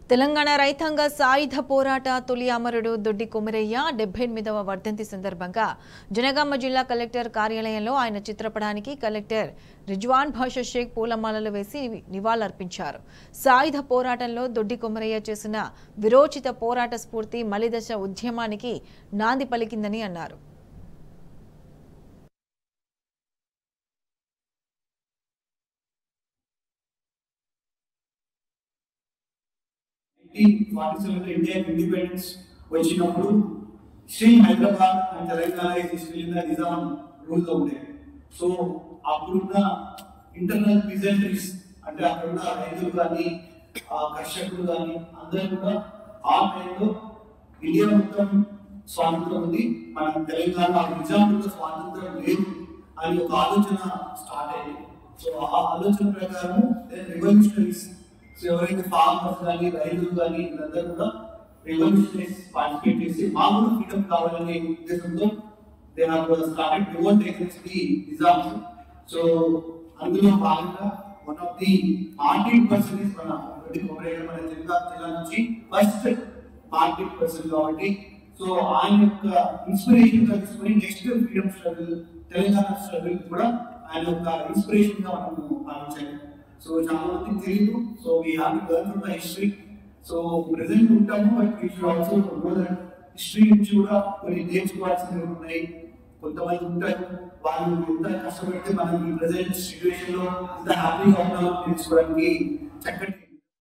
తెలంగాణ రైతాంగ సాయుధ పోరాట తొలి అమరుడు దొడ్డి కొమరయ్య డెబ్బై ఎనిమిదవ వర్ధంతి సందర్భంగా జనగామ జిల్లా కలెక్టర్ కార్యాలయంలో ఆయన చిత్రపటానికి కలెక్టర్ రిజ్వాన్ భాషా షేక్ పూలమాలలు వేసి నివాళులర్పించారు సాయుధ పోరాటంలో దొడ్డి కొమరయ్య చేసిన విరోచిత పోరాట స్ఫూర్తి మలిదశ ఉద్యమానికి నాంది పలికిందని అన్నారు ఫార్టీ సెవెన్ ఇండియా ఇండిపెండెన్స్ వచ్చినప్పుడు Shri Hyderabad and Telangana still in the Nizam rule లో ఉండే సో అప్పుడున్న ఇంటర్నల్ ప్రిజెంటరీస్ అంటే అక్కడున్న రైతులు కానీ ఆ కర్షకులు కానీ అందరూ కూడా ఆ టైంలో ఇండియా మొత్తం స్వాతంత్రం ఉంది మన తెలంగాణ ఆ నిజాం యొక్క స్వాతంత్రం లేదు అని ఒక ఆలోచన స్టార్ట్ అయింది సో ఆ ఆలోచన ప్రకారం రెవల్యూషనరీస్ సో ఎవరైతే ఫార్మర్స్ కానీ రైతులు కానీ వీళ్ళందరూ కూడా రెవల్యూషనరీస్ పార్టిసిపేట్ చేసి మాకు ఫ్రీడమ్ కావాలనే ఉద్దేశంతో they have started revolt against the Nizams so అందులో భాగంగా one of the market person is మన రెడ్డి కొమరయ్య మన జిల్లా జిల్లా నుంచి ఫస్ట్ మార్కెట్ పర్సన్ కాబట్టి సో ఆయన యొక్క ఇన్స్పిరేషన్ గా తీసుకొని next freedom struggle Telangana struggle కూడా ఆయన యొక్క ఇన్స్పిరేషన్ గా మనము భావించాలి సో చాలా మందికి తెలియదు so we have to learn from the history so present ఉంటాము but we should also know that history నుంచి కూడా కొన్ని నేర్చుకోవాల్సినవి ఉన్నాయి కొంతమంది ఉంటారు వాళ్ళు ఎంత కష్టపడితే మనం ఈ ప్రెసెంట్ సిచ్యువేషన్ లో ఎంత హ్యాపీగా ఉన్నామో తెలుసుకోవడానికి చక్కటి